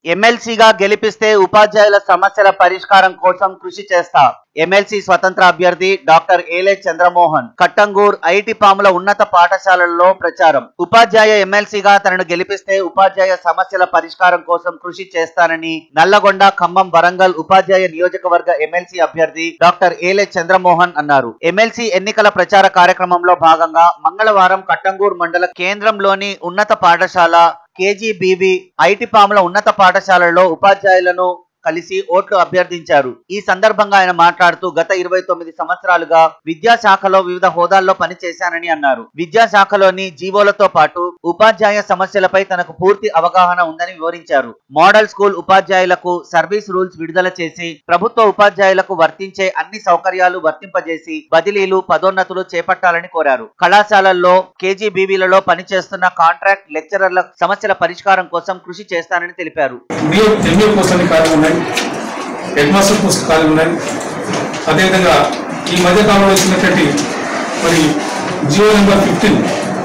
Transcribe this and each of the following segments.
ఎమ్మెల్సీగా గెలిపిస్తే ఉపాధ్యాయుల సమస్యల పరిష్కారం కోసం కృషి చేస్తా ఎమ్మెల్సీ స్వతంత్ర అభ్యర్థి డాక్టర్ ఏలే చంద్రమోహన్ కట్టంగూర్ ఐటి పాముల ఉన్నత పాఠశాలల్లో ప్రచారం ఉపాధ్యాయ ఎమ్మెల్సీగా తనను గెలిపిస్తే ఉపాధ్యాయ సమస్యల పరిష్కారం కోసం కృషి చేస్తానని నల్లగొండ ఖమ్మం వరంగల్ ఉపాధ్యాయ నియోజకవర్గ ఎమ్మెల్సీ అభ్యర్థి డాక్టర్ ఏలే చంద్రమోహన్ అన్నారు ఎమ్మెల్సీ ఎన్నికల ప్రచార కార్యక్రమంలో భాగంగా మంగళవారం కట్టంగూర్ మండల కేంద్రంలోని ఉన్నత పాఠశాల కేజీబీవి ఐటి పాముల ఉన్నత పాఠశాలలో ఉపాధ్యాయులను కలిసి ఓట్లు అభ్యర్థించారు ఈ సందర్భంగా ఆయన మాట్లాడుతూ గత ఇరవై తొమ్మిది సంవత్సరాలుగా విద్యాశాఖలో వివిధ హోదాల్లో పనిచేశానని అన్నారు విద్యాశాఖలోని జీవోలతో పాటు ఉపాధ్యాయ సమస్యలపై తనకు పూర్తి అవగాహన ఉందని వివరించారు మోడల్ స్కూల్ ఉపాధ్యాయులకు సర్వీస్ రూల్స్ విడుదల చేసి ప్రభుత్వ ఉపాధ్యాయులకు వర్తించే అన్ని సౌకర్యాలు వర్తింపజేసి బదిలీలు పదోన్నతులు చేపట్టాలని కోరారు కళాశాలల్లో కేజీబీవీలలో పనిచేస్తున్న కాంట్రాక్ట్ లెక్చరర్ల సమస్యల పరిష్కారం కోసం కృషి చేస్తానని తెలిపారు డిఓ ఎంఏ పోస్టులు ఖాళీ ఉన్నాయి హెడ్ మాస్టర్ పోస్టులు ఖాళీ ఉన్నాయి అదేవిధంగా ఈ మధ్య కాలంలో ఇచ్చినటువంటి మరి జియో నెంబర్ ఫిఫ్టీన్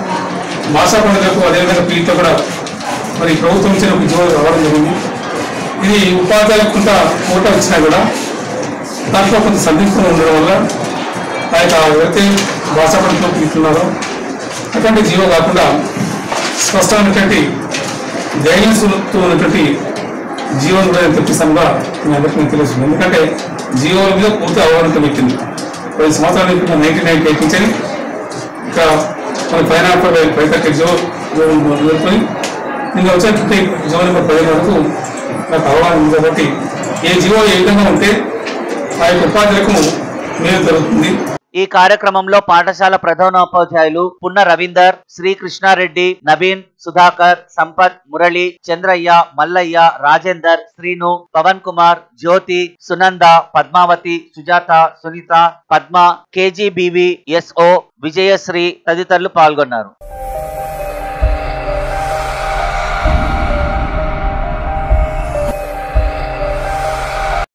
మాసా పండుగకు అదేవిధంగా పీతో కూడా మరి ప్రభుత్వం ఇచ్చిన ఒక జియో రావడం జరిగింది ఇది ఉపాధ్యాయులకు కొంత కోట వచ్చినా కూడా దాంట్లో కొంత సందిగ్ధం ఉండడం వల్ల ఆ యొక్క ఎవరైతే భాషా పండుగలో పీతున్నారో అటువంటి జియో కాకుండా స్పష్టమైనటువంటి గైడెన్స్ ఉన్నటువంటి జీవన్ కూడా నేను తెప్పిస్తానుగా మీ అందరికీ మీకు తెలుస్తుంది ఎందుకంటే జీవోల మీద పూర్తి అవగాహన పెట్టింది పది సంవత్సరాల నుంచి నైన్టీన్ నైన్టీ ఎయిట్ నుంచి ఇంకా మన పైన పై థర్టీ జీవో మొదలుకొని నేను వచ్చేటువంటి జీవో నెంబర్ పదిహేను వరకు నాకు అవగాహన ఉంది కాబట్టి ఏ జీవో ఏ విధంగా ఉంటే ఆ యొక్క ఉపాధ్యాయులకు మేలు జరుగుతుంది ఈ కార్యక్రమంలో పాఠశాల ప్రధానోపాధ్యాయులు పున్న రవీందర్ శ్రీకృష్ణారెడ్డి నవీన్ సుధాకర్ సంపత్ మురళి చంద్రయ్య మల్లయ్య రాజేందర్ శ్రీను పవన్ కుమార్ జ్యోతి సునంద పద్మావతి సుజాత సునీత పద్మ కేజీబీవి ఎస్ఓ విజయశ్రీ తదితరులు పాల్గొన్నారు